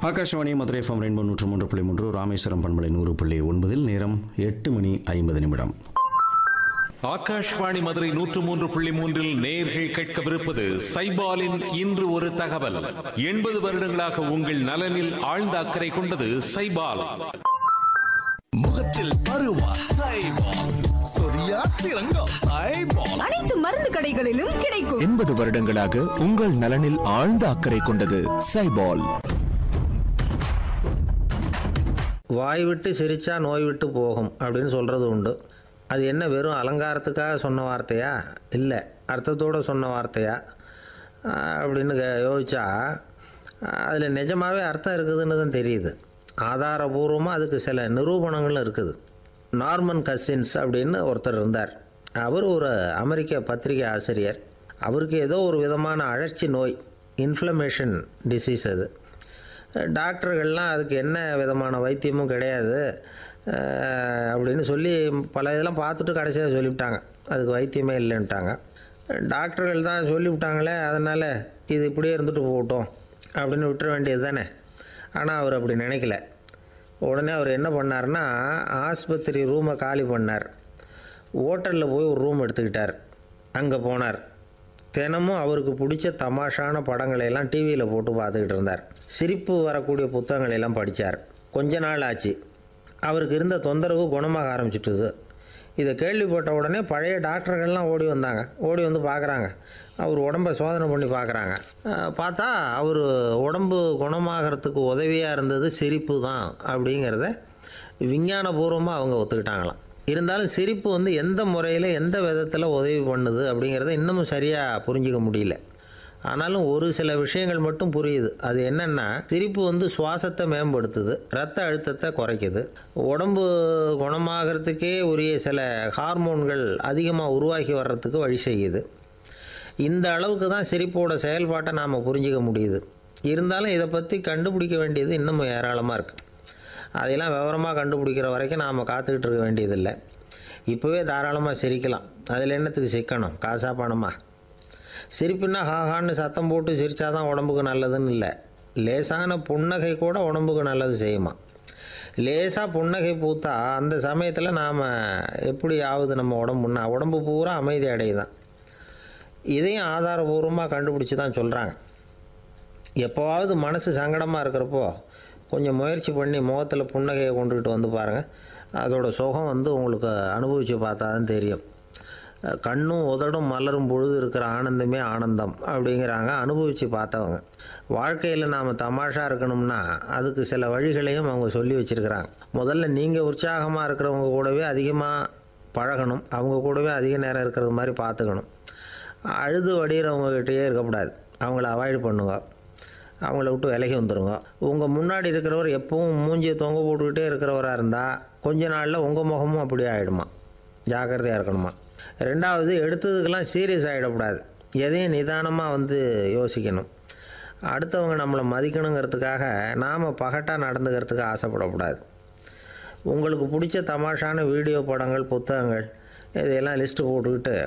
Akashvani Madurai FM rainbow நூற்று மூன்று புள்ளி மூன்று ராமேஸ்வரம் பண்பலை நூறு புள்ளி ஒன்பதில் நேரம் எட்டு மணி ஐம்பது நிமிடம் ஆகாஷ்வாணி மதுரை நூற்று மூன்று புள்ளி மூன்றில் நேர்கள் கேட்கவிருப்பது சைபாலின் இன்று ஒரு தகவல் எண்பது வருடங்களாக உங்கள் நலனில் ஆழ்ந்த அக்கறை கொண்டது சைபால் முகத்தில் பருவா சைபால் சொரியா சிறங்கா சைபால் அனைத்து மருந்து கடைகளிலும் கிடைக்கும் எண்பது வருடங்களாக உங்கள் நலனில் ஆழ்ந்த அக்கறை கொண்டது சைபால் வாய் விட்டு சிரிச்சா நோய் விட்டு போகும் அப்படின்னு சொல்கிறது உண்டு அது என்ன வெறும் அலங்காரத்துக்காக சொன்ன வார்த்தையா இல்லை அர்த்தத்தோடு சொன்ன வார்த்தையா ஆஹ் அப்படின்னு கே- யோசிச்சா அதில் நிஜமாகவே அர்த்தம் இருக்குதுன்னு தான் தெரியுது ஆதாரபூர்வமாக அதுக்கு சில நிரூபணங்களும் இருக்குது நார்மன் கசின்ஸ் அப்படின்னு ஒருத்தர் இருந்தார் அவர் ஒரு அமெரிக்க பத்திரிகை ஆசிரியர் அவருக்கு ஏதோ ஒரு விதமான அழற்சி நோய் இன்ஃப்ளமேஷன் டிசீஸ் அது டாக்டர்கள்லாம் அதுக்கு என்ன விதமான வைத்தியமும் கிடையாது அஹ், அப்படின்னு சொல்லி பல இதெல்லாம் பார்த்துட்டு கடைசியாக சொல்லிவிட்டாங்க அதுக்கு வைத்தியமே இல்லைன்ட்டாங்க டாக்டர்கள் தான் சொல்லிவிட்டாங்களே அதனால் இது இப்படியே இருந்துட்டு போகட்டும் அப்படின்னு விட்டுற வேண்டியது தானே ஆனால் அவர் அப்படி நினைக்கல உடனே அவர் என்ன பண்ணார்னா ஆஸ்பத்திரி ரூமை காலி பண்ணார் ஹோட்டலில் போய் ஒரு ரூம் எடுத்துக்கிட்டார் அங்கே போனார் தினமும் அவருக்கு பிடிச்ச தமாஷான படங்களை எல்லாம் டிவியில் போட்டு பார்த்துக்கிட்டு இருந்தார் சிரிப்பு வரக்கூடிய புத்தகங்களை எல்லாம் படித்தார் கொஞ்ச நாள் ஆச்சு அவருக்கு இருந்த தொந்தரவு குணமாக ஆரம்பிச்சிட்டுது இதை கேள்விப்பட்ட உடனே பழைய டாக்டர்கள்லாம் ஓடி வந்தாங்க ஓடி வந்து பார்க்குறாங்க அவர் உடம்பை சோதனை பண்ணி பார்க்குறாங்க அஹ், பார்த்தா அவர் உடம்பு குணமாகறதுக்கு உதவியாக இருந்தது சிரிப்பு தான் அப்படிங்கிறத விஞ்ஞானபூர்வமாக அவங்க ஒத்துக்கிட்டாங்களாம் இருந்தாலும் சிரிப்பு வந்து எந்த முறையில் எந்த விதத்தில் உதவி பண்ணுது அப்படிங்கிறத இன்னமும் சரியாக புரிஞ்சிக்க முடியல ஆனாலும் ஒரு சில விஷயங்கள் மட்டும் புரியுது அது என்னென்னா சிரிப்பு வந்து சுவாசத்தை மேம்படுத்துது ரத்த அழுத்தத்தை குறைக்குது உடம்பு குணமாகறதுக்கே உரிய சில ஹார்மோன்கள் அதிகமாக உருவாகி வர்றதுக்கு வழி செய்யுது இந்த அளவுக்கு தான் சிரிப்போட செயல்பாட்டை நாம் புரிஞ்சிக்க முடியுது இருந்தாலும் இதை பற்றி கண்டுபிடிக்க வேண்டியது இன்னமும் ஏராளமாக இருக்குது அதையெல்லாம் விவரமாக கண்டுபிடிக்கிற வரைக்கும் நாம் காத்துக்கிட்டு இருக்க வேண்டியதில்லை இப்போவே தாராளமாக சிரிக்கலாம் அதில் என்னத்துக்கு சிக்கணும் காசா பணமா சிரிப்புன்னா ஹாஹான்னு சத்தம் போட்டு சிரிச்சாதான் உடம்புக்கு நல்லதுன்னு இல்லை லேசான புன்னகை கூட உடம்புக்கு நல்லது செய்யுமா லேசாக புன்னகை பூத்தா அந்த சமயத்தில் நாம் எப்படி ஆகுது நம்ம உடம்புன்னா உடம்பு பூரா அமைதி அடையுதான் இதையும் ஆதாரபூர்வமாக கண்டுபிடிச்சி தான் சொல்கிறாங்க எப்போவாவது மனசு சங்கடமாக இருக்கிறப்போ கொஞ்சம் முயற்சி பண்ணி முகத்தில் புன்னகையை கொண்டுகிட்டு வந்து பாருங்கள் அதோட சுகம் வந்து உங்களுக்கு அனுபவித்து பார்த்தா தான் தெரியும் அஹ் கண்ணும் உதடும் மலரும் பொழுது இருக்கிற ஆனந்தமே ஆனந்தம் அப்படிங்கிறாங்க அனுபவித்து பார்த்தவங்க வாழ்க்கையில் நாம் தமாஷா இருக்கணும்னா அதுக்கு சில வழிகளையும் அவங்க சொல்லி வச்சுருக்கிறாங்க முதல்ல நீங்கள் உற்சாகமாக இருக்கிறவங்க கூடவே அதிகமாக பழகணும் அவங்க கூடவே அதிக நேரம் இருக்கிறது மாதிரி பார்த்துக்கணும் அழுது வடிகிறவங்ககிட்டயே இருக்கக்கூடாது அவங்கள அவாய்ட் பண்ணுங்க அவங்கள விட்டு விலகி வந்துடுங்க உங்கள் முன்னாடி இருக்கிறவர் எப்பவும் மூஞ்சியை தொங்க போட்டுக்கிட்டே இருக்கிறவராக இருந்தால் கொஞ்ச நாளில் உங்கள் முகமும் அப்படியே ஆகிடுமா ஜாக்கிரதையாக இருக்கணுமா ரெண்டாவது எடுத்ததுக்கெல்லாம் சீரியஸ் ஆகிடக்கூடாது எதையும் நிதானமாக வந்து யோசிக்கணும் அடுத்தவங்க நம்மளை மதிக்கணுங்கிறதுக்காக நாம் பகட்டாக நடந்துக்கிறதுக்கு ஆசைப்படக்கூடாது உங்களுக்கு பிடிச்ச தமாஷான வீடியோ படங்கள் புத்தகங்கள் இதையெல்லாம் லிஸ்ட்டு போட்டுக்கிட்டு